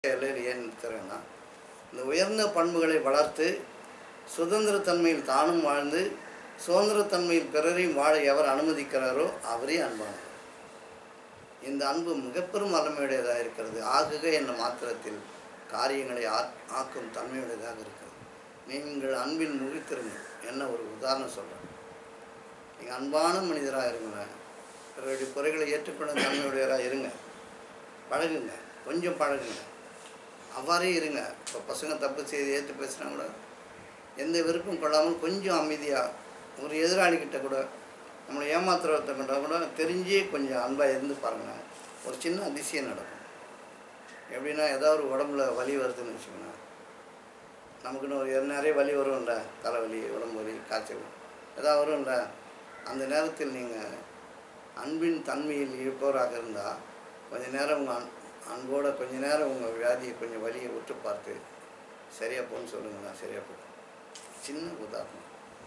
எல்லையில் ஏன் நிறுத்துறேன்னா இந்த உயர்ந்த பண்புகளை வளர்த்து சுதந்திரத்தன்மையில் தானும் வாழ்ந்து சுதந்திரத்தன்மையில் பிறரையும் வாழ எவர் அனுமதிக்கிறாரோ அவரே அன்பானவர் இந்த அன்பு மிகப்பெரும் வல்லமையுடையதாக இருக்கிறது ஆகுக என்ற மாத்திரத்தில் காரியங்களை ஆ ஆக்கும் தன்மையுடையதாக இருக்கிறது நீங்கள் அன்பில் முகித்திருங்கள் என்ன ஒரு உதாரணம் சொல்கிறேன் நீங்கள் அன்பான மனிதராக இருங்களேன் பிறருடைய குறைகளை ஏற்றுக்கொள்ளும் தன்மையுடையவராக இருங்க பழகுங்க கொஞ்சம் பழகுங்க அவ்வாறே இருங்க இப்போ பசங்க தப்பு செய்து ஏற்று பேசுனா கூட எந்த விருப்பம் கொள்ளாமல் கொஞ்சம் அமைதியாக ஒரு எதிராளிகிட்ட கூட நம்மளை ஏமாத்துறவர்கிட்ட கூட கூட தெரிஞ்சே கொஞ்சம் அன்பாக இருந்து பாருங்கள் ஒரு சின்ன அதிசயம் நடக்கும் எப்படின்னா ஏதாவது ஒரு உடம்புல வலி வருதுன்னு வச்சுக்கோங்க நமக்குன்னு ஒரு நிறைய வலி வரும்ல தலைவலி உடம்பு வலி காய்ச்சல் ஏதாவது வரும்ல அந்த நேரத்தில் நீங்கள் அன்பின் தன்மையில் இருப்பவராக இருந்தால் கொஞ்ச நேரம் உங்கள் அன் அன்போட கொஞ்ச நேரம் உங்கள் வியாதியை கொஞ்சம் வலியை விட்டு பார்த்து சரியாக போன்னு சொல்லுங்களேன் சரியாக போகும் சின்ன உதாரணம்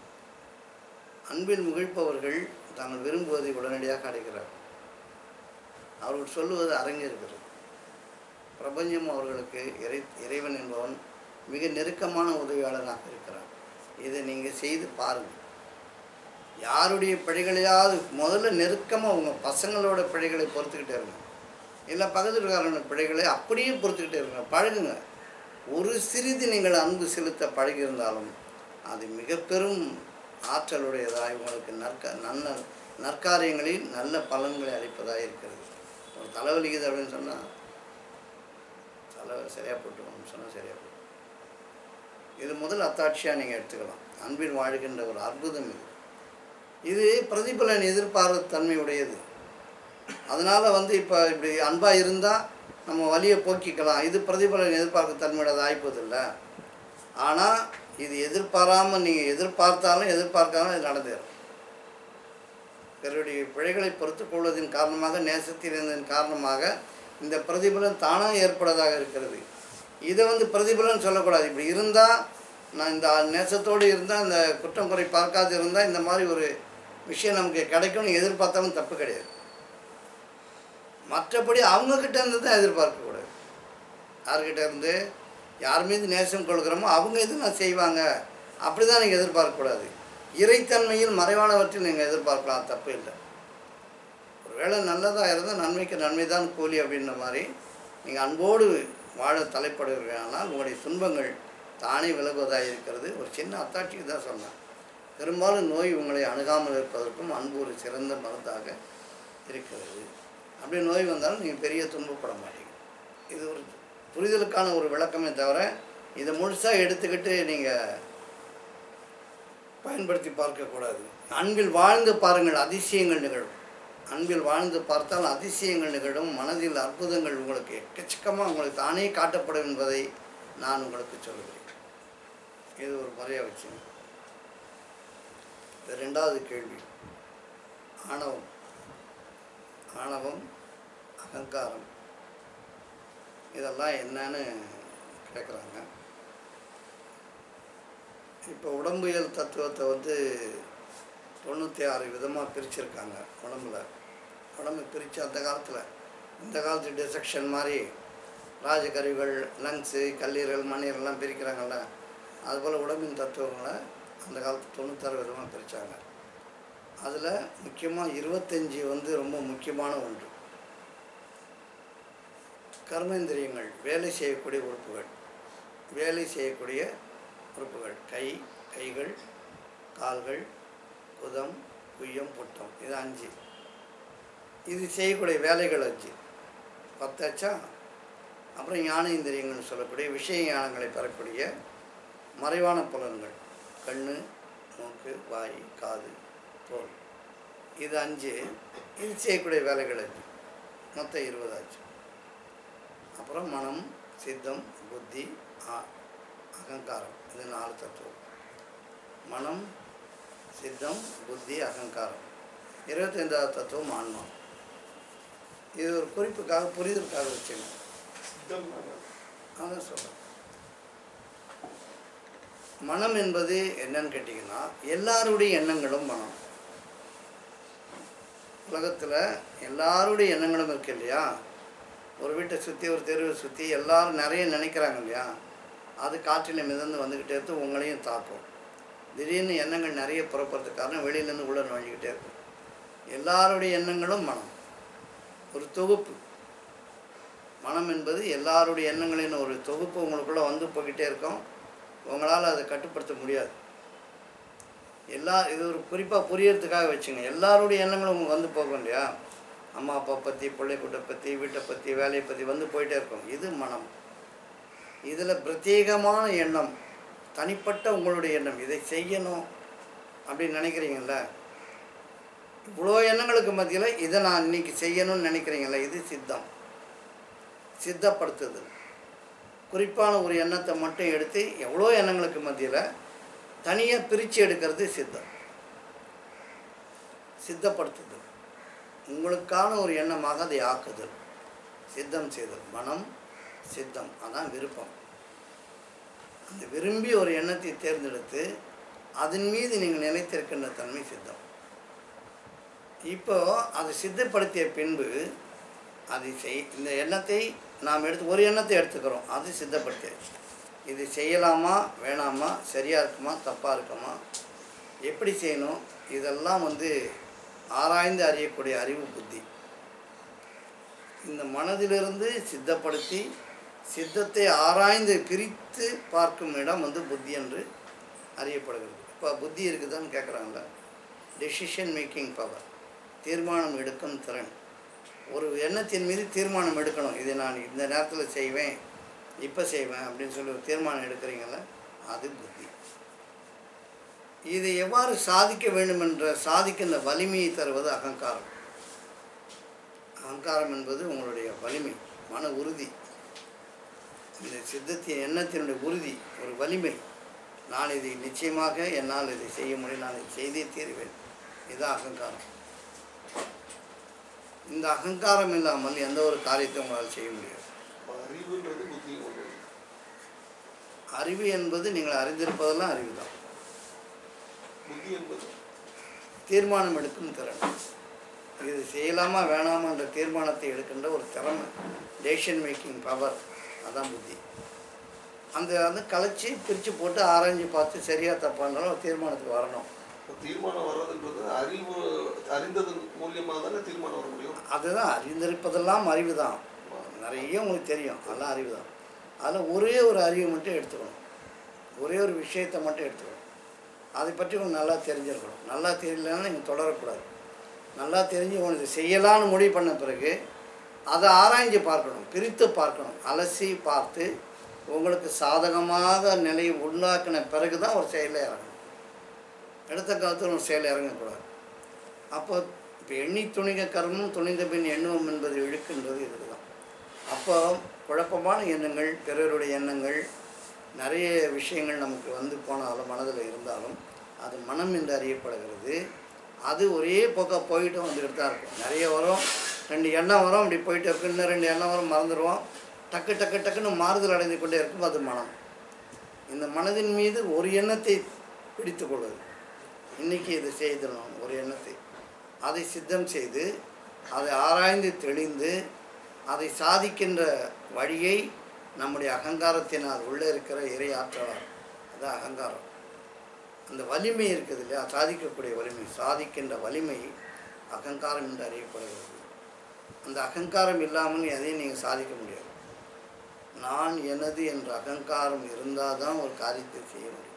அன்பில் முகிழ்ப்பவர்கள் தாங்கள் விரும்புவதை உடனடியாக அடைக்கிறார்கள் அவர்கள் சொல்லுவது அரங்கேறுகிறது பிரபஞ்சம் அவர்களுக்கு இறை இறைவன் என்பவன் மிக நெருக்கமான உதவியாளராக இருக்கிறார் இதை நீங்கள் செய்து பாருங்கள் யாருடைய பிழைகளையாவது முதல்ல நெருக்கமாக உங்கள் பசங்களோட பிழைகளை பொறுத்துக்கிட்டே இருங்க இல்லை பக்கத்துக்காரன பிழைகளை அப்படியே பொறுத்துக்கிட்டே இருங்க பழகுங்க ஒரு சிறிது நீங்கள் அன்பு செலுத்த பழகியிருந்தாலும் அது மிக பெரும் ஆற்றலுடையதாய் உங்களுக்கு நற்க நல்ல நற்காரியங்களில் நல்ல பலன்களை அளிப்பதாக இருக்கிறது ஒரு தலைவலிக்குது அப்படின்னு சொன்னால் தலை சரியாக போட்டுக்கணும் சொன்னால் சரியாக போட்டு இது முதல் அத்தாட்சியாக நீங்கள் எடுத்துக்கலாம் அன்பின் வாழ்கின்ற ஒரு அற்புதம் இது இது பிரதிபலன் எதிர்பார்த்த தன்மை உடையது அதனால் வந்து இப்போ இப்படி அன்பாக இருந்தால் நம்ம வலியை போக்கிக்கலாம் இது பிரதிபலன் எதிர்பார்க்க தன்மையோட ஆய்ப்பதில்லை ஆனால் இது எதிர்பாராமல் நீங்கள் எதிர்பார்த்தாலும் எதிர்பார்க்காமலும் இது நடந்தேறும் பிறருடைய பிழைகளை பொறுத்துக் கொள்வதன் காரணமாக நேசத்தில் இருந்ததன் காரணமாக இந்த பிரதிபலன் தானாக ஏற்படுவதாக இருக்கிறது இதை வந்து பிரதிபலன் சொல்லக்கூடாது இப்படி இருந்தால் நான் இந்த நேசத்தோடு இருந்தால் இந்த குற்றம் குறை பார்க்காது இருந்தால் இந்த மாதிரி ஒரு விஷயம் நமக்கு கிடைக்கும்னு எதிர்பார்த்தாலும் தப்பு கிடையாது மற்றபடி அவங்கக்கிட்ட இருந்து தான் எதிர்பார்க்கக்கூடாது யார்கிட்ட இருந்து யார் மீது நேசம் கொள்கிறோமோ அவங்க எது நான் செய்வாங்க அப்படி தான் நீங்கள் எதிர்பார்க்கக்கூடாது இறைத்தன்மையில் மறைவானவற்றில் நீங்கள் எதிர்பார்க்கலாம் தப்பு இல்லை ஒருவேளை நல்லதாக இருந்தால் நன்மைக்கு நன்மை தான் கூலி அப்படின்ற மாதிரி நீங்கள் அன்போடு வாழ தலைப்படுவீர்கள் ஆனால் உங்களுடைய துன்பங்கள் தானே விலகுவதாக இருக்கிறது ஒரு சின்ன அத்தாட்சிக்கு தான் சொன்னேன் பெரும்பாலும் நோய் உங்களை அணுகாமல் இருப்பதற்கும் அன்பு ஒரு சிறந்த மருந்தாக இருக்கிறது அப்படி நோய் வந்தாலும் நீங்கள் பெரிய துன்பப்பட மாட்டீங்க இது ஒரு புரிதலுக்கான ஒரு விளக்கமே தவிர இதை முழுசாக எடுத்துக்கிட்டு நீங்கள் பயன்படுத்தி பார்க்கக்கூடாது அன்பில் வாழ்ந்து பாருங்கள் அதிசயங்கள் நிகழும் அன்பில் வாழ்ந்து பார்த்தால் அதிசயங்கள் நிகழும் மனதில் அற்புதங்கள் உங்களுக்கு எக்கச்சக்கமாக உங்களுக்கு தானே காட்டப்படும் என்பதை நான் உங்களுக்கு சொல்லுகிறேன் இது ஒரு முறையாக வச்சுங்க இது ரெண்டாவது கேள்வி ஆணவம் ஆணவம் அகங்காரம் இதெல்லாம் என்னன்னு கேட்குறாங்க இப்போ உடம்பியல் தத்துவத்தை வந்து தொண்ணூற்றி ஆறு விதமாக பிரிச்சிருக்காங்க உடம்புல உடம்பு பிரித்து அந்த காலத்தில் இந்த காலத்து டிசெக்ஷன் மாதிரி ராஜகருவிகள் லங்ஸு கல்லீரல் மண்ணீரெல்லாம் பிரிக்கிறாங்கல்ல அதுபோல் உடம்பின் தத்துவங்களை அந்த காலத்து தொண்ணூத்தாறு விதமாக பிரித்தாங்க அதில் முக்கியமாக இருபத்தஞ்சி வந்து ரொம்ப முக்கியமான ஒன்று கர்மேந்திரியங்கள் வேலை செய்யக்கூடிய உறுப்புகள் வேலை செய்யக்கூடிய உறுப்புகள் கை கைகள் கால்கள் குதம் குய்யம் புட்டம் இது அஞ்சு இது செய்யக்கூடிய வேலைகள் அஞ்சு பத்தாச்சா அப்புறம் ஞானேந்திரியங்கள்னு சொல்லக்கூடிய விஷய ஞானங்களை பெறக்கூடிய மறைவான புலன்கள் கண் மூக்கு வாய் காது தோல் இது அஞ்சு இது செய்யக்கூடிய வேலைகள் அஞ்சு மொத்தம் இருபதாச்சு அப்புறம் மனம் சித்தம் புத்தி ஆ- அகங்காரம் இது நாலு தத்துவம் மனம் சித்தம் புத்தி அகங்காரம் இருபத்தைந்தாவது தத்துவம் ஆன்மா இது ஒரு குறிப்புக்காக புரிதலுக்காக வச்சுங்க அதான் சொல்கிறேன் மனம் என்பது என்னன்னு கேட்டிங்கன்னா எல்லாருடைய எண்ணங்களும் மனம் உலகத்தில் எல்லாருடைய எண்ணங்களும் இருக்கு இல்லையா ஒரு வீட்டை சுற்றி ஒரு தெருவை சுற்றி எல்லாரும் நிறைய நினைக்கிறாங்க இல்லையா அது காற்றில் மிதந்து வந்துக்கிட்டே இருந்து உங்களையும் தாக்கும் திடீர்னு எண்ணங்கள் நிறைய புறப்படுறதுக்கு காரணம் வெளியிலேருந்து உள்ளே நுழைஞ்சிக்கிட்டே இருக்கும் எல்லாருடைய எண்ணங்களும் மனம் ஒரு தொகுப்பு மனம் என்பது எல்லாருடைய எண்ணங்களின் ஒரு தொகுப்பு உங்களுக்குள்ளே வந்து போய்கிட்டே இருக்கும் உங்களால் அதை கட்டுப்படுத்த முடியாது எல்லா இது ஒரு குறிப்பாக புரியறதுக்காக வச்சுங்க எல்லாருடைய எண்ணங்களும் உங்களுக்கு வந்து போகும் இல்லையா அம்மா அப்பா பற்றி பிள்ளைக்குட்டை பற்றி வீட்டை பற்றி வேலையை பற்றி வந்து போயிட்டே இருக்கும் இது மனம் இதில் பிரத்யேகமான எண்ணம் தனிப்பட்ட உங்களுடைய எண்ணம் இதை செய்யணும் அப்படின்னு நினைக்கிறீங்கல்ல இவ்வளோ எண்ணங்களுக்கு மத்தியில் இதை நான் இன்னைக்கு செய்யணும்னு நினைக்கிறீங்களே இது சித்தம் சித்தப்படுத்துதல் குறிப்பான ஒரு எண்ணத்தை மட்டும் எடுத்து எவ்வளோ எண்ணங்களுக்கு மத்தியில் தனியாக பிரித்து எடுக்கிறது சித்தம் சித்தப்படுத்துதல் உங்களுக்கான ஒரு எண்ணமாக அதை ஆக்குதல் சித்தம் செய்தல் மனம் சித்தம் அதான் விருப்பம் அந்த விரும்பி ஒரு எண்ணத்தை தேர்ந்தெடுத்து அதன் மீது நீங்கள் நினைத்திருக்கின்ற தன்மை சித்தம் இப்போ அதை சித்தப்படுத்திய பின்பு அதை செய் இந்த எண்ணத்தை நாம் எடுத்து ஒரு எண்ணத்தை எடுத்துக்கிறோம் அது சித்தப்படுத்தியாச்சு இது செய்யலாமா வேணாமா சரியாக இருக்குமா தப்பாக இருக்குமா எப்படி செய்யணும் இதெல்லாம் வந்து ஆராய்ந்து அறியக்கூடிய அறிவு புத்தி இந்த மனதிலிருந்து சித்தப்படுத்தி சித்தத்தை ஆராய்ந்து பிரித்து பார்க்கும் இடம் வந்து புத்தி என்று அறியப்படுகிறது இப்போ புத்தி இருக்குதான்னு கேட்குறாங்கள டெசிஷன் மேக்கிங் பவர் தீர்மானம் எடுக்கும் திறன் ஒரு எண்ணத்தின் மீது தீர்மானம் எடுக்கணும் இதை நான் இந்த நேரத்தில் செய்வேன் இப்போ செய்வேன் அப்படின்னு சொல்லி ஒரு தீர்மானம் எடுக்கிறீங்கள அது புத்தி இதை எவ்வாறு சாதிக்க வேண்டும் என்ற சாதிக்கின்ற வலிமையை தருவது அகங்காரம் அகங்காரம் என்பது உங்களுடைய வலிமை மன உறுதி இந்த சித்தத்தின் எண்ணத்தினுடைய உறுதி ஒரு வலிமை நான் இதை நிச்சயமாக என்னால் இதை செய்ய முடியும் நான் இதை செய்தே தீருவேன் இதுதான் அகங்காரம் இந்த அகங்காரம் இல்லாமல் எந்த ஒரு காரியத்தை உங்களால் செய்ய முடியாது அப்ப அறிவுன்றது புத்தியும் கொண்டு வருது. அறிவு என்பது நீங்கள் அறிந்திருப்பதெல்லாம் அறிவு தான் புத்தி என்பது தீர்மானம் எடுக்கும் திறன் இது செய்யலாமா வேணாமா என்ற தீர்மானத்தை எடுக்கின்ற ஒரு திறமை டேஷன் மேக்கிங் பவர் அதான் புத்தி அந்த வந்து கலைச்சி பிரித்து போட்டு ஆராய்ஞ்சு பார்த்து சரியாக தப்பானாலும் ஒரு தீர்மானத்துக்கு வரணும் இப்ப தீர்மானம் வர்றதுன்றது அறிவு அறிந்ததன் மூலியமாக தானே தீர்மானம் வர முடியும் அதுதான் அறிந்திருப்பதெல்லாம் அறிவு தான் நிறைய உங்களுக்கு தெரியும் அதெல்லாம் அறிவு தான் அதில் ஒரே ஒரு அறிவை மட்டும் எடுத்துக்கணும் ஒரே ஒரு விஷயத்தை மட்டும் எடுத்துக்கணும் அதை பற்றி உங்களுக்கு நல்லா தெரிஞ்சிருக்கணும் நல்லா தெரியலன்னா நீங்கள் தொடரக்கூடாது நல்லா தெரிஞ்சு உங்களுக்கு செய்யலான்னு முடிவு பண்ண பிறகு அதை ஆராய்ஞ்சு பார்க்கணும் பிரித்து பார்க்கணும் அலசி பார்த்து உங்களுக்கு சாதகமாக நிலையை உண்டாக்கின பிறகு தான் ஒரு செயலில் இறங்கணும் எடுத்த காலத்தில் ஒரு செயல் இறங்கக்கூடாது அப்போ இப்போ எண்ணி துணிக கர்மம் துணிந்த பின் எண்ணுவோம் என்பது இழுக்கின்றது இதுதான் அப்போ குழப்பமான எண்ணங்கள் பிறருடைய எண்ணங்கள் நிறைய விஷயங்கள் நமக்கு வந்து போனாலும் மனதில் இருந்தாலும் அது மனம் என்று அறியப்படுகிறது அது ஒரே போக்காக போயிட்டு வந்துக்கிட்டு தான் இருக்கும் நிறைய வரும் ரெண்டு எண்ணம் வரும் அப்படி போயிட்டு இருக்கு இன்னும் ரெண்டு எண்ணம் வரும் மறந்துடுவோம் டக்கு டக்கு டக்குன்னு மாறுதல் அடைந்து கொண்டே இருக்கும் அது மனம் இந்த மனதின் மீது ஒரு எண்ணத்தை பிடித்து கொள்வது இன்னைக்கு இது செய்திடணும் ஒரு எண்ணத்தை அதை சித்தம் செய்து அதை ஆராய்ந்து தெளிந்து அதை சாதிக்கின்ற வழியை நம்முடைய அகங்காரத்தினால் உள்ளே இருக்கிற இறை ஆற்றலார் அது அகங்காரம் அந்த வலிமை இருக்குது இல்லையா சாதிக்கக்கூடிய வலிமை சாதிக்கின்ற வலிமை அகங்காரம் என்று அறியப்படுகிறது அந்த அகங்காரம் இல்லாமல் எதையும் நீங்கள் சாதிக்க முடியாது நான் எனது என்ற அகங்காரம் இருந்தால் தான் ஒரு காரியத்தை செய்ய முடியும்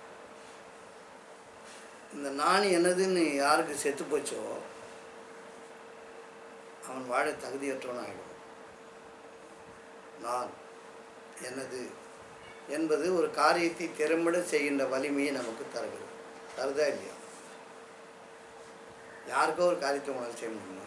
இந்த நான் எனதுன்னு யாருக்கு செத்து போச்சோ அவன் வாழ தகுதியற்றவன் ஆகிடும் நான் எனது என்பது ஒரு காரியத்தை திறம்பட செய்கின்ற வலிமையை நமக்கு தருகிறது தருதா இல்லையா யாருக்கோ ஒரு காரியத்தை உங்களால் செய்ய முடியுமா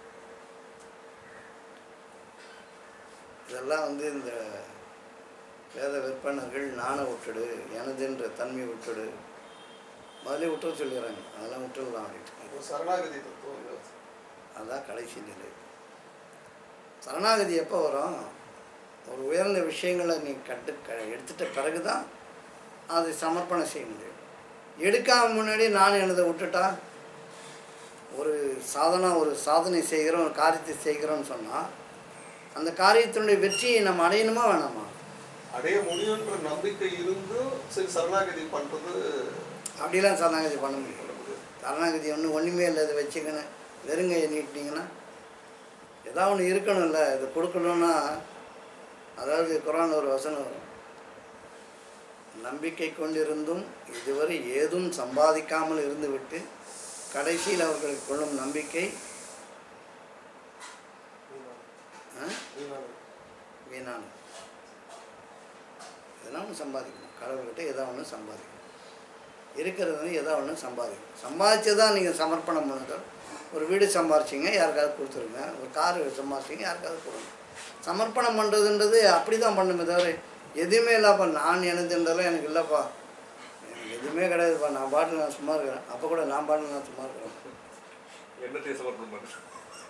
இதெல்லாம் வந்து இந்த வேத விற்பனர்கள் நாண விட்டுடு எனதுன்ற தன்மை விட்டுடு முதல்ல விட்டுற சொல்லிடுறாங்க அதெல்லாம் விட்டுடலாம் அப்படின்னு இப்போ சரணாகதி தத்துவம் இல்ல. அதான் கடைசி நிலை சரணாகதி எப்போ வரும் ஒரு உயர்ந்த விஷயங்களை நீ கட்டு க எடுத்துட்ட பிறகு தான் அதை சமர்ப்பணம் செய்ய முடியும் எடுக்காம முன்னாடி நான் எனதை விட்டுட்டா ஒரு சாதனை ஒரு சாதனை செய்கிறோம் ஒரு காரியத்தை செய்கிறோம்னு சொன்னால் அந்த காரியத்தினுடைய வெற்றியை நம்ம அடையணுமா வேணாமா அடைய முடியுன்ற நம்பிக்கை இருந்தும் சரி சரணாகதி பண்றது அப்படிலாம் சரணாகதி பண்ண முடியும் பண்ண முடியாது. சரணாகதி ஒன்றும் ஒன்றுமே இல்லை இதை வச்சுக்கணும் வெறுங்கையை நீட்டினீங்கன்னா ஏதாவது ஒன்று இருக்கணும்ல இது கொடுக்கணும்னா அதாவது குரான் ஒரு வசனம் வரும் நம்பிக்கை கொண்டிருந்தும் இதுவரை ஏதும் சம்பாதிக்காமல் இருந்துவிட்டு கடைசியில் அவர்களுக்கு கொள்ளும் நம்பிக்கை ஆ? வீணானது எதனா ஒன்று சம்பாதிக்கணும் கடவுள்கிட்ட எதா ஒன்று சம்பாதிக்கணும் இருக்கிறது வந்து எதா ஒன்று சம்பாதிக்கணும் சம்பாதிச்சு தான் நீங்கள் சமர்ப்பணம் பண்ணுங்க ஒரு வீடு சம்பாரிச்சிங்க யாருக்காவது கொடுத்துருங்க ஒரு கார் சம்பாரிச்சிங்க யாருக்காவது கொடுங்க சமர்ப்பணம் பண்ணுறதுன்றது அப்படி தான் பண்ணுமே தவிர எதுவுமே இல்லைப்பா நான் எனதுன்றதெல்லாம் எனக்கு இல்லைப்பா எனக்கு எதுவுமே கிடையாதுப்பா நான் பாட்டில் நான் சும்மா இருக்கிறேன் அப்போ கூட நான் பாட்டில் நான் சும்மா இருக்கிறேன் என்னத்தை சமர்ப்பணம் பண்றது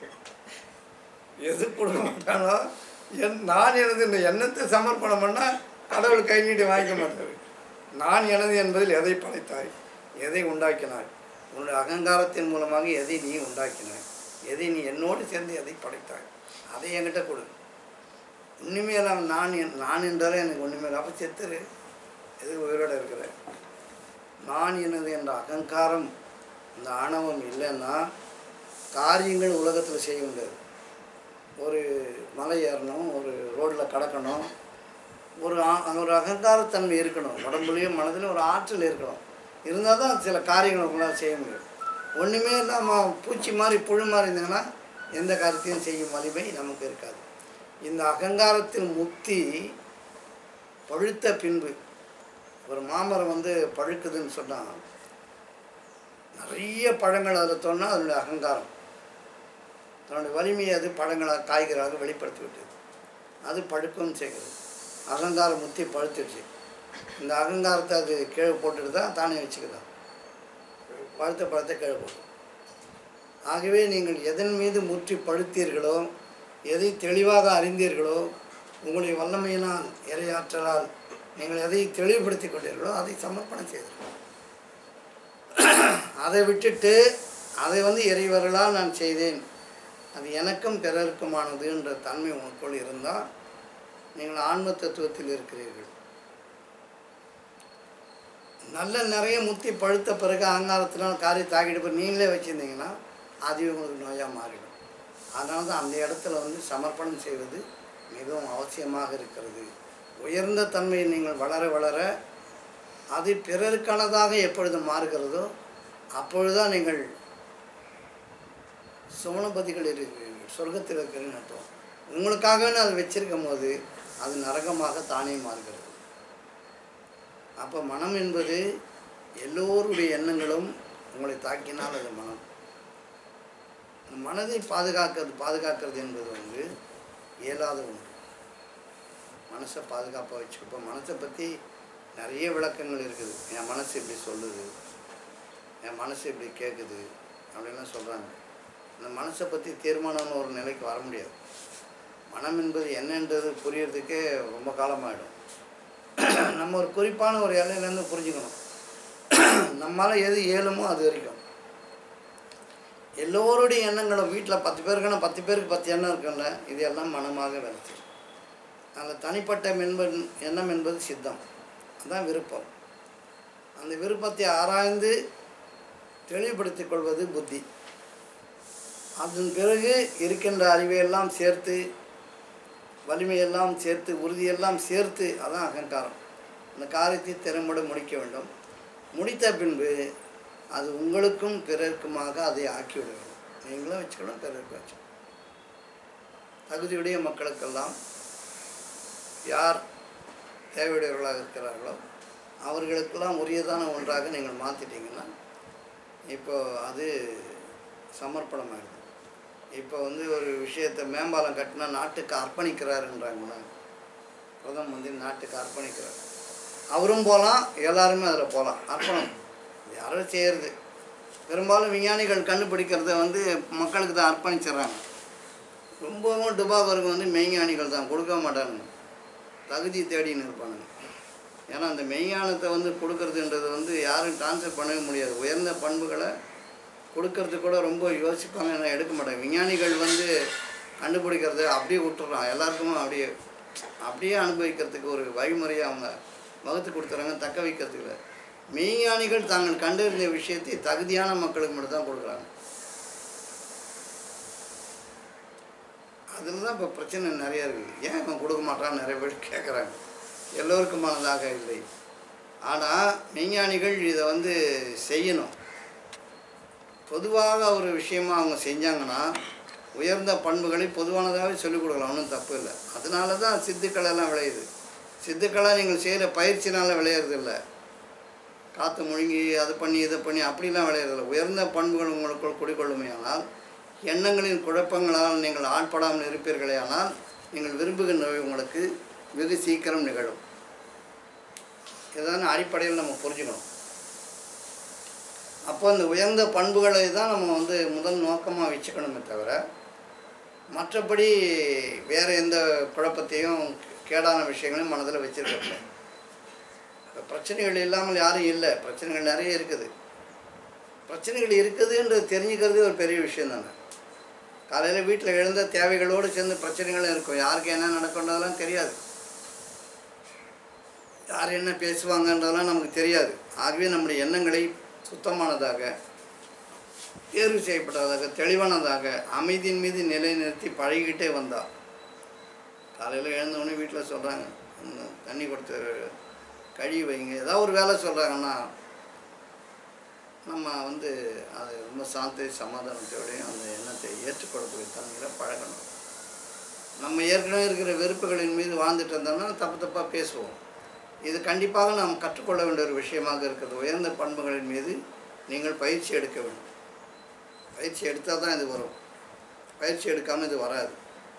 எது கொடுக்க மாட்டானோ என் நான் எனது இந்த எண்ணத்தை சமர்ப்பணம் பண்ணால் கடவுள் கை நீட்டி வாங்கிக்க மாட்டார் நான் எனது என்பதில் எதை படைத்தாய் எதை உண்டாக்கினாய் உன்னுடைய அகங்காரத்தின் மூலமாக எதை நீ உண்டாக்கினாய் எதை நீ என்னோடு சேர்ந்து எதை படைத்தாய் அதை என்கிட்ட கொடு ஒன்றுமே இல்லாமல் நான் என்- நான் என்றாலே எனக்கு ஒன்றுமே இல்லை அப்போ செத்துரு எதுக்கு உயிரோடு இருக்கிற நான் எனது என்ற அகங்காரம் இந்த ஆணவம் இல்லைன்னா காரியங்கள் உலகத்தில் செய்ய முடியாது ஒரு மலை ஏறணும் ஒரு ரோட்டில் கடக்கணும் ஒரு ஆ- ஒரு அகங்காரத்தன்மை இருக்கணும் உடம்புலையும் மனதிலும் ஒரு ஆற்றல் இருக்கணும் இருந்தால் தான் சில காரியங்களை உங்களால் செய்ய முடியும் ஒன்றுமே இல்லாமல் பூச்சி மாதிரி புழு மாதிரி இருந்தீங்கன்னா எந்த காரியத்தையும் செய்யும் வலிமை நமக்கு இருக்காது இந்த அகங்காரத்தின் முக்தி பழுத்த பின்பு ஒரு மாமரம் வந்து பழுக்குதுன்னு சொன்னால் நிறைய பழங்கள் அதில் தோணுனா அதனுடைய அகங்காரம் தன்னுடைய வலிமையை அது பழங்களாக காய்களாக வெளிப்படுத்தி விட்டது அது பழுக்கம் செய்கிறது அகங்காரம் முத்தி பழுத்துடுச்சு இந்த அகங்காரத்தை அது கீழே போட்டுட்டு தான் தானே வச்சுக்கலாம் பழுத்த பழத்தை கீழே போடும் ஆகவே நீங்கள் எதன் மீது முற்றி பழுத்தீர்களோ எதை தெளிவாக அறிந்தீர்களோ உங்களுடைய வல்லமையினால் இறையாற்றலால் நீங்கள் எதை தெளிவுபடுத்தி கொண்டீர்களோ அதை சமர்ப்பணம் செய்தீர்கள் அதை விட்டுட்டு அதை வந்து இறைவர்களால் நான் செய்தேன் அது எனக்கும் பிறருக்குமானதுன்ற தன்மை உங்களுக்குள் இருந்தால் நீங்கள் ஆன்ம தத்துவத்தில் இருக்கிறீர்கள் நல்ல நிறைய முத்தி பழுத்த பிறகு அகங்காரத்தினால் காரியத்தை ஆகிட்டு போய் நீங்களே வச்சுருந்தீங்கன்னா அது உங்களுக்கு நோயாக மாறிடும் அதனால தான் அந்த இடத்துல வந்து சமர்ப்பணம் செய்வது மிகவும் அவசியமாக இருக்கிறது உயர்ந்த தன்மையை நீங்கள் வளர வளர அது பிறருக்கானதாக எப்பொழுது மாறுகிறதோ அப்பொழுதுதான் நீங்கள் சுவனபதிகள் இருக்கிறீர்கள் சொர்க்கத்தில் இருக்கிறீங்கன்னு அர்த்தம் உங்களுக்காகவே அது வச்சிருக்கும் போது அது நரகமாக தானே மாறுகிறது அப்போ மனம் என்பது எல்லோருடைய எண்ணங்களும் உங்களை தாக்கினால் அது மனம் இந்த மனதை பாதுகாக்கிறது பாதுகாக்கிறது என்பது வந்து இயலாத ஒன்று மனசை பாதுகாப்பாக வச்சு இப்போ மனசை பற்றி நிறைய விளக்கங்கள் இருக்குது என் மனசு இப்படி சொல்லுது என் மனசு இப்படி கேட்குது அப்படின்லாம் சொல்கிறாங்க இந்த மனசை பற்றி தீர்மானம்னு ஒரு நிலைக்கு வர முடியாது மனம் என்பது என்னன்றது புரியறதுக்கே ரொம்ப காலமாயிடும் நம்ம ஒரு குறிப்பான ஒரு எல்லையிலேருந்து புரிஞ்சுக்கணும் நம்மளால் எது இயலுமோ அது வரைக்கும் எல்லோருடைய எண்ணங்களும் வீட்டில் பத்து பேருக்குன்னா பத்து பேருக்கு பத்து எண்ணம் இருக்குல்ல இது எல்லாம் மனமாக வேலை செய்யும் அதில் தனிப்பட்ட மென்பன் எண்ணம் என்பது சித்தம் அதுதான் விருப்பம் அந்த விருப்பத்தை ஆராய்ந்து தெளிவுபடுத்திக் கொள்வது புத்தி அதன் பிறகு இருக்கின்ற அறிவையெல்லாம் சேர்த்து வலிமையெல்லாம் சேர்த்து உறுதியெல்லாம் சேர்த்து அதான் அகங்காரம் அந்த காரியத்தை திறம்பட முடிக்க வேண்டும் முடித்த பின்பு அது உங்களுக்கும் பிறருக்குமாக அதை ஆக்கிவிட வேண்டும் நீங்களும் வச்சுக்கணும் பிறருக்கு வச்சுக்கணும் தகுதியுடைய மக்களுக்கெல்லாம் யார் தேவையுடையவர்களாக இருக்கிறார்களோ அவர்களுக்கெல்லாம் உரியதான ஒன்றாக நீங்கள் மாற்றிட்டீங்கன்னா இப்போ அது சமர்ப்பணம் ஆகிடுது இப்போ வந்து ஒரு விஷயத்தை மேம்பாலம் கட்டினா நாட்டுக்கு அர்ப்பணிக்கிறாருன்றாங்களா பிரதம மந்திரி நாட்டுக்கு அர்ப்பணிக்கிறார் அவரும் போகலாம் எல்லாருமே அதில் போகலாம் அர்ப்பணம் யாரோ செய்கிறது பெரும்பாலும் விஞ்ஞானிகள் கண்டுபிடிக்கிறத வந்து மக்களுக்கு தான் அர்ப்பணிச்சிடுறாங்க ரொம்பவும் டுபாகருக்கு வந்து மெய்ஞானிகள் தான் கொடுக்க மாட்டானுங்க தகுதி தேடின்னு இருப்பானுங்க ஏன்னா அந்த மெய்ஞானத்தை வந்து கொடுக்கறதுன்றது வந்து யாரும் ட்ரான்ஸ்ஃபர் பண்ணவே முடியாது உயர்ந்த பண்புகளை கொடுக்கறது கூட ரொம்ப யோசிப்பாங்க நான் எடுக்க மாட்டாங்க விஞ்ஞானிகள் வந்து கண்டுபிடிக்கிறது அப்படியே விட்டுறான் எல்லாருக்குமே அப்படியே அப்படியே அனுபவிக்கிறதுக்கு ஒரு வழிமுறையை அவங்க வகுத்து கொடுத்துறாங்க தக்க வைக்கிறதுக்கு இல்லை மெய்ஞானிகள் தாங்கள் கண்டறிந்த விஷயத்தை தகுதியான மக்களுக்கு மட்டும் தான் கொடுக்குறாங்க அதில் தான் இப்போ பிரச்சனை நிறைய இருக்குது ஏன் இவன் கொடுக்க மாட்டான்னு நிறைய பேர் கேட்குறாங்க எல்லோருக்குமானதாக இல்லை ஆனால் மெய்ஞானிகள் இதை வந்து செய்யணும் பொதுவாக ஒரு விஷயமா அவங்க செஞ்சாங்கன்னா உயர்ந்த பண்புகளை பொதுவானதாகவே சொல்லிக் கொடுக்கலாம் ஒன்றும் தப்பு இல்லை அதனால தான் சித்துக்கள் எல்லாம் விளையுது சித்துக்களாக நீங்கள் செய்கிற பயிற்சினால விளையிறது இல்லை காற்று முழுங்கி அது பண்ணி இதை பண்ணி அப்படிலாம் விளையிறதில்லை உயர்ந்த பண்புகள் உங்களுக்குள் குடிக்கொள்ளுமையானால் எண்ணங்களின் குழப்பங்களால் நீங்கள் ஆட்படாமல் இருப்பீர்களே ஆனால் நீங்கள் விரும்புகின்றவை உங்களுக்கு வெகு சீக்கிரம் நிகழும் இதான அடிப்படையில் நம்ம புரிஞ்சுக்கணும் அப்போ இந்த உயர்ந்த பண்புகளை தான் நம்ம வந்து முதல் நோக்கமாக வச்சுக்கணுமே தவிர மற்றபடி வேறு எந்த குழப்பத்தையும் கேடான விஷயங்களையும் மனதில் வச்சிருக்கல பிரச்சனைகள் இல்லாமல் யாரும் இல்லை பிரச்சனைகள் நிறைய இருக்குது பிரச்சனைகள் இருக்குதுன்றது தெரிஞ்சுக்கிறது ஒரு பெரிய விஷயம் தானே காலையில் வீட்டில் எழுந்த தேவைகளோடு சேர்ந்து பிரச்சனைகளும் இருக்கும் யாருக்கு என்ன நடக்குன்றதெல்லாம் தெரியாது யார் என்ன பேசுவாங்கன்றதெல்லாம் நமக்கு தெரியாது ஆகவே நம்முடைய எண்ணங்களை சுத்தமானதாக தேர்வு செய்யப்பட்டதாக தெளிவானதாக அமைதியின் மீது நிலைநிறுத்தி பழகிக்கிட்டே வந்தா காலையில் எழுந்தவொடனே வீட்டில் சொல்கிறாங்க தண்ணி கொடுத்து கழுவி வைங்க ஏதாவது ஒரு வேலை சொல்கிறாங்கன்னா நம்ம வந்து அது ரொம்ப சாந்தி சமாதானத்தோடையும் அந்த எண்ணத்தை ஏற்றுக்கொள்ளக்கூடிய தன்மையில் பழகணும் நம்ம ஏற்கனவே இருக்கிற வெறுப்புகளின் மீது வாழ்ந்துட்டு இருந்தோம்னா தப்பு தப்பாக பேசுவோம் இது கண்டிப்பாக நாம் கற்றுக்கொள்ள வேண்டிய ஒரு விஷயமாக இருக்கிறது உயர்ந்த பண்புகளின் மீது நீங்கள் பயிற்சி எடுக்க வேண்டும் பயிற்சி எடுத்தால் தான் இது வரும் பயிற்சி எடுக்காமல் இது வராது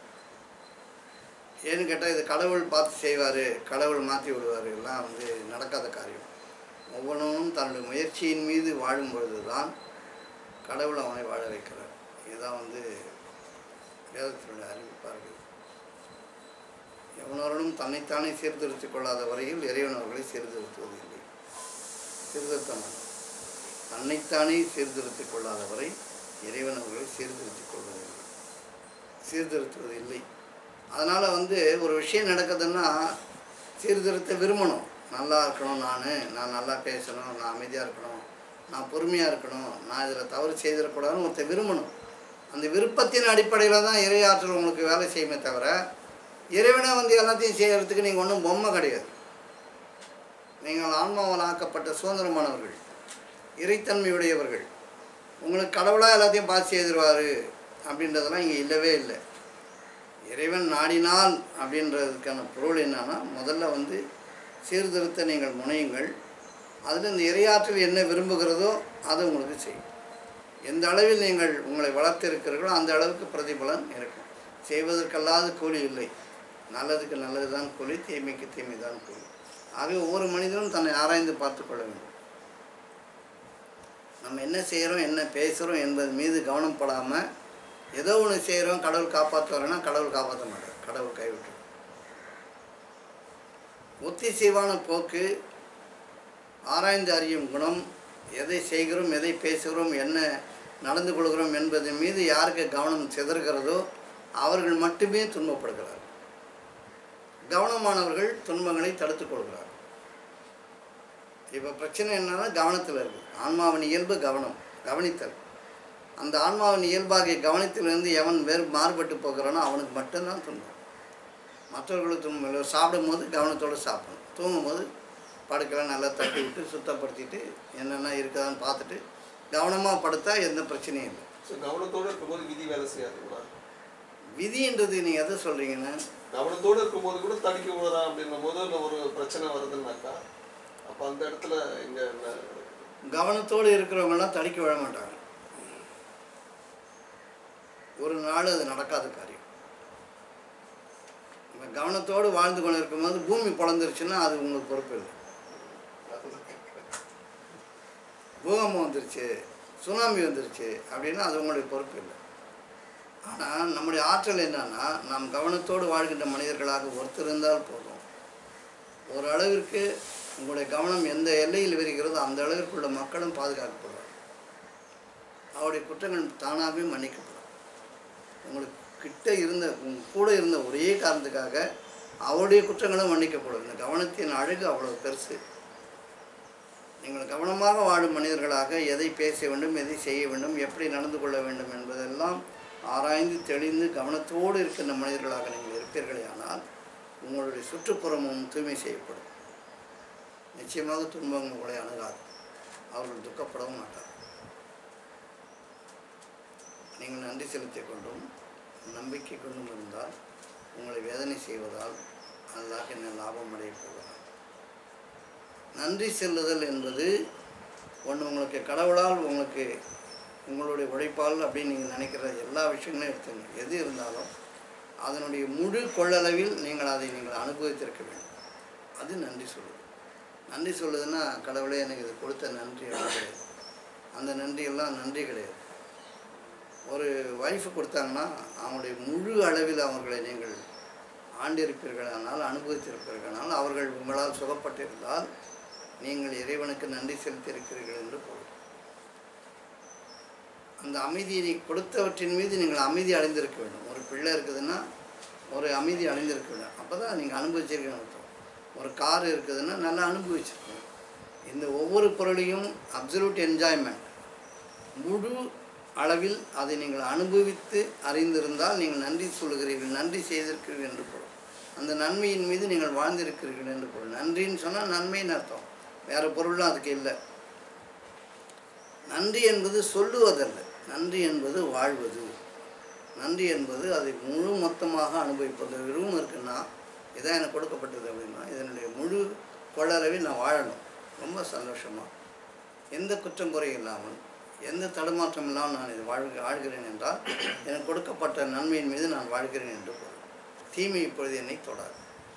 ஏன்னு கேட்டால் இது கடவுள் பார்த்து செய்வார் கடவுள் மாற்றி விடுவார் எல்லாம் வந்து நடக்காத காரியம் ஒவ்வொன்றும் தன்னுடைய முயற்சியின் மீது வாழும் பொழுது தான் கடவுள் அவனை வாழ வைக்கிறார் இதுதான் வந்து வேதத்தினுடைய அறிவிப்பாக இருக்குது எவனோரனும் தன்னைத்தானே சீர்திருத்திக் கொள்ளாத வரையில் இறைவன் அவர்களை சீர்திருத்துவதில்லை சீர்திருத்த மாட்டான் தன்னைத்தானே சீர்திருத்திக் கொள்ளாத வரை இறைவன் அவர்களை சீர்திருத்திக் கொள்வதில்லை சீர்திருத்துவது இல்லை அதனால் வந்து ஒரு விஷயம் நடக்குதுன்னா சீர்திருத்த விரும்பணும் நல்லா இருக்கணும் நான் நான் நல்லா பேசணும் நான் அமைதியாக இருக்கணும் நான் பொறுமையாக இருக்கணும் நான் இதில் தவறு செய்திடக்கூடாதுன்னு ஒருத்தர் விரும்பணும் அந்த விருப்பத்தின் அடிப்படையில் தான் இறையாற்றல் உங்களுக்கு வேலை செய்யுமே தவிர இறைவனை வந்து எல்லாத்தையும் செய்கிறதுக்கு நீங்கள் ஒன்றும் பொம்மை கிடையாது நீங்கள் ஆன்மாவால் ஆக்கப்பட்ட சுதந்திரமானவர்கள் இறைத்தன்மையுடையவர்கள் உங்களுக்கு கடவுளாக எல்லாத்தையும் பார்த்து செய்திருவார் அப்படின்றதெல்லாம் இங்கே இல்லவே இல்லை இறைவன் நாடினால் அப்படின்றதுக்கான பொருள் என்னன்னா முதல்ல வந்து சீர்திருத்த நீங்கள் முனையுங்கள் அதில் இந்த இறையாற்றல் என்ன விரும்புகிறதோ அதை உங்களுக்கு செய்யும் எந்த அளவில் நீங்கள் உங்களை வளர்த்திருக்கிறீர்களோ அந்த அளவுக்கு பிரதிபலன் இருக்கும் செய்வதற்கல்லாத கூலி இல்லை நல்லதுக்கு நல்லது தான் கூலி தீமைக்கு தீமை தான் கூலி ஆகவே ஒவ்வொரு மனிதனும் தன்னை ஆராய்ந்து பார்த்து கொள்ள வேண்டும் நம்ம என்ன செய்கிறோம் என்ன பேசுகிறோம் என்பது மீது கவனப்படாமல் ஏதோ ஒன்று செய்கிறோம் கடவுள் காப்பாற்றுவாருன்னா கடவுள் காப்பாற்ற மாட்டார் கடவுள் கைவிட்டு ஒத்திசைவான போக்கு ஆராய்ந்து அறியும் குணம் எதை செய்கிறோம் எதை பேசுகிறோம் என்ன நடந்து கொள்கிறோம் என்பதன் மீது யாருக்கு கவனம் சிதறுகிறதோ அவர்கள் மட்டுமே துன்பப்படுகிறார் கவனமானவர்கள் துன்பங்களை தடுத்துக் கொள்கிறார் இப்போ பிரச்சனை என்னன்னா கவனத்தில் இருக்குது ஆன்மாவின் இயல்பு கவனம் கவனித்தல் அந்த ஆன்மாவின் இயல்பாகிய கவனத்திலிருந்து எவன் வேறு மாறுபட்டு போகிறானோ அவனுக்கு மட்டும்தான் துன்பம் மற்றவர்களுக்கு துன்பம் இல்லை சாப்பிடும் போது கவனத்தோடு சாப்பிடணும் தூங்கும் போது படுக்கலாம் நல்லா தட்டி விட்டு சுத்தப்படுத்திட்டு என்னென்ன இருக்குதான்னு பார்த்துட்டு கவனமாக படுத்தா எந்த பிரச்சனையும் இல்லை ஸோ கவனத்தோடு இருக்கும்போது விதி வேலை செய்யாதுங்களா விதின்றது நீங்கள் எதை சொல்கிறீங்கன்னா கவனத்தோடு இருக்கும்போது கூட தடிக்க விடுறான் அப்படின்னும் போது இல்ல ஒரு பிரச்சனை வருதுன்னாக்கா அப்போ அந்த இடத்துல இங்க என்ன கவனத்தோடு இருக்கிறவங்கலாம் தடிக்க விழ மாட்டாங்க ஒரு நாள் அது நடக்காத காரியம் நம்ம கவனத்தோடு வாழ்ந்து கொண்டு இருக்கும்போது பூமி பிளந்துருச்சுன்னா அது உங்களுக்கு பொறுப்பு இல்லை பூகம்பம் வந்துருச்சு சுனாமி வந்துருச்சு அப்படின்னா அது உங்களுடைய பொறுப்பு இல்லை ஆனால் நம்முடைய ஆற்றல் என்னன்னா நாம் கவனத்தோடு வாழ்கின்ற மனிதர்களாக ஒருத்தர் இருந்தால் போதும் ஒரு அளவிற்கு உங்களுடைய கவனம் எந்த எல்லையில் விரிகிறதோ அந்த அளவிற்குள்ள மக்களும் பாதுகாக்கப்படுவார் அவருடைய குற்றங்கள் தானாகவே மன்னிக்கப்படும் உங்களுக்கு கிட்ட இருந்த உங்க கூட இருந்த ஒரே காரணத்துக்காக அவருடைய குற்றங்களும் மன்னிக்கப்படும் இந்த கவனத்தின் அழகு அவ்வளோ பெருசு நீங்கள் கவனமாக வாழும் மனிதர்களாக எதை பேச வேண்டும் எதை செய்ய வேண்டும் எப்படி நடந்து கொள்ள வேண்டும் என்பதெல்லாம் ஆராய்ந்து தெளிந்து கவனத்தோடு இருக்கின்ற மனிதர்களாக நீங்கள் இருப்பீர்களே ஆனால் உங்களுடைய சுற்றுப்புறமும் தூய்மை செய்யப்படும் நிச்சயமாக துன்பம் உங்களை அணுகாது அவர்கள் துக்கப்படவும் மாட்டார் நீங்கள் நன்றி செலுத்திக் கொண்டும் நம்பிக்கை கொண்டும் இருந்தால் உங்களை வேதனை செய்வதால் அல்லாஹ் என்ன லாபம் அடைய போகிறார் நன்றி செல்லுதல் என்பது ஒன்று உங்களுக்கு கடவுளால் உங்களுக்கு உங்களுடைய உழைப்பால் அப்படின்னு நீங்கள் நினைக்கிற எல்லா விஷயங்களும் எடுத்துங்க எது இருந்தாலும் அதனுடைய முழு கொள்ளளவில் நீங்கள் அதை நீங்கள் அனுபவித்திருக்க வேண்டும் அது நன்றி சொல்லுது நன்றி சொல்லுதுன்னா கடவுளே எனக்கு இது கொடுத்த நன்றி அப்படின்னு கிடையாது அந்த நன்றியெல்லாம் நன்றி கிடையாது ஒரு ஒய்ஃபு கொடுத்தாங்கன்னா அவங்களுடைய முழு அளவில் அவர்களை நீங்கள் ஆண்டிருப்பீர்களானால் அனுபவித்திருப்பீர்களானால் அவர்கள் உங்களால் சுகப்பட்டிருந்தால் நீங்கள் இறைவனுக்கு நன்றி செலுத்தியிருக்கிறீர்கள் என்று பொருள் அந்த அமைதியை கொடுத்தவற்றின் மீது நீங்கள் அமைதி அடைந்திருக்க வேண்டும் ஒரு பிள்ளை இருக்குதுன்னா ஒரு அமைதி அடைந்திருக்க வேண்டும் அப்போ தான் நீங்கள் அனுபவிச்சிருக்கணும் அர்த்தம் ஒரு கார் இருக்குதுன்னா நல்லா அனுபவிச்சிருக்கணும் இந்த ஒவ்வொரு பொருளையும் அப்சல்யூட் என்ஜாய்மெண்ட் முழு அளவில் அதை நீங்கள் அனுபவித்து அறிந்திருந்தால் நீங்கள் நன்றி சொல்லுகிறீர்கள் நன்றி செய்திருக்கிறீர்கள் என்று பொருள் அந்த நன்மையின் மீது நீங்கள் வாழ்ந்திருக்கிறீர்கள் என்று பொருள் நன்றின்னு சொன்னால் நன்மைன்னு அர்த்தம் வேறு பொருளும் அதுக்கு இல்லை நன்றி என்பது சொல்லுவதல்ல நன்றி என்பது வாழ்வது நன்றி என்பது அதை முழு மொத்தமாக அனுபவிப்பது ரூம் இருக்குன்னா இதான் எனக்கு கொடுக்கப்பட்டது அப்படின்னா இதனுடைய முழு கொள்ளளவில் நான் வாழணும் ரொம்ப சந்தோஷமாக எந்த குற்றம் குறை இல்லாமல் எந்த தடுமாற்றம் இல்லாமல் நான் இது வாழ் வாழ்கிறேன் என்றால் எனக்கு கொடுக்கப்பட்ட நன்மையின் மீது நான் வாழ்கிறேன் என்று பொருள் தீமை இப்பொழுது என்னை தொடாது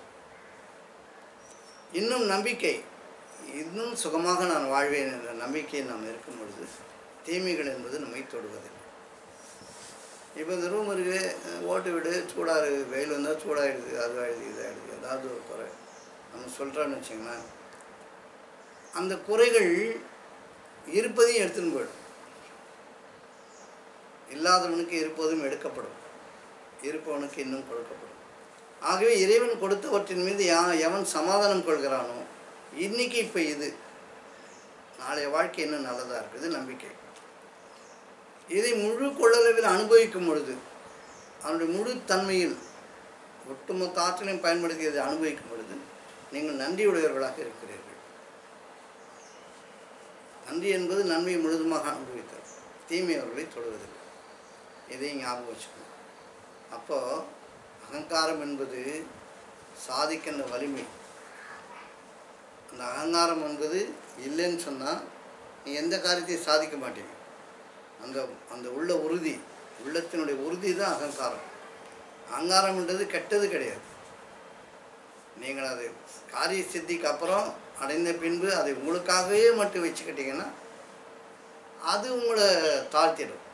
இன்னும் நம்பிக்கை இன்னும் சுகமாக நான் வாழ்வேன் என்ற நம்பிக்கையில் நாம் இருக்கும் பொழுது தீமைகள் என்பது நம்மை தொடுவதில்லை இப்போ இந்த ரூம் இருக்கு ஓட்டு விடு சூடாக இருக்குது வெயில் வந்தால் சூடாகிடுது அது ஆகிடுது இதாகிடுது ஏதாவது ஒரு குறை நம்ம சொல்கிறோன்னு வச்சுங்களேன் அந்த குறைகள் இருப்பதையும் எடுத்துன்னு போயிடும் இல்லாதவனுக்கு இருப்பதும் எடுக்கப்படும் இருப்பவனுக்கு இன்னும் கொடுக்கப்படும் ஆகவே இறைவன் கொடுத்தவற்றின் மீது யா எவன் சமாதானம் கொள்கிறானோ இன்னைக்கு இப்போ இது நாளைய வாழ்க்கை இன்னும் நல்லதாக இருக்குது நம்பிக்கை இதை முழு கொள்ளளவில் அனுபவிக்கும் பொழுது அதனுடைய முழு தன்மையில் ஒட்டுமொத்த ஆற்றலையும் பயன்படுத்தி அதை அனுபவிக்கும் பொழுது நீங்கள் நன்றியுடையவர்களாக இருக்கிறீர்கள் நன்றி என்பது நன்மை முழுதுமாக அனுபவித்தல் தீமை அவர்களை தொடுவதில்லை இதையும் ஞாபகம் வச்சுக்கணும் அப்போது அகங்காரம் என்பது சாதிக்கின்ற வலிமை அந்த அகங்காரம் என்பது இல்லைன்னு சொன்னால் நீ எந்த காரியத்தையும் சாதிக்க மாட்டீங்க அந்த அந்த உள்ள உறுதி உள்ளத்தினுடைய உறுதி தான் அகங்காரம் அகங்காரம்ன்றது கெட்டது கிடையாது நீங்கள் அது காரிய சித்திக்கு அப்புறம் அடைந்த பின்பு அதை உங்களுக்காகவே மட்டும் வச்சுக்கிட்டீங்கன்னா அது உங்களை தாழ்த்திடும்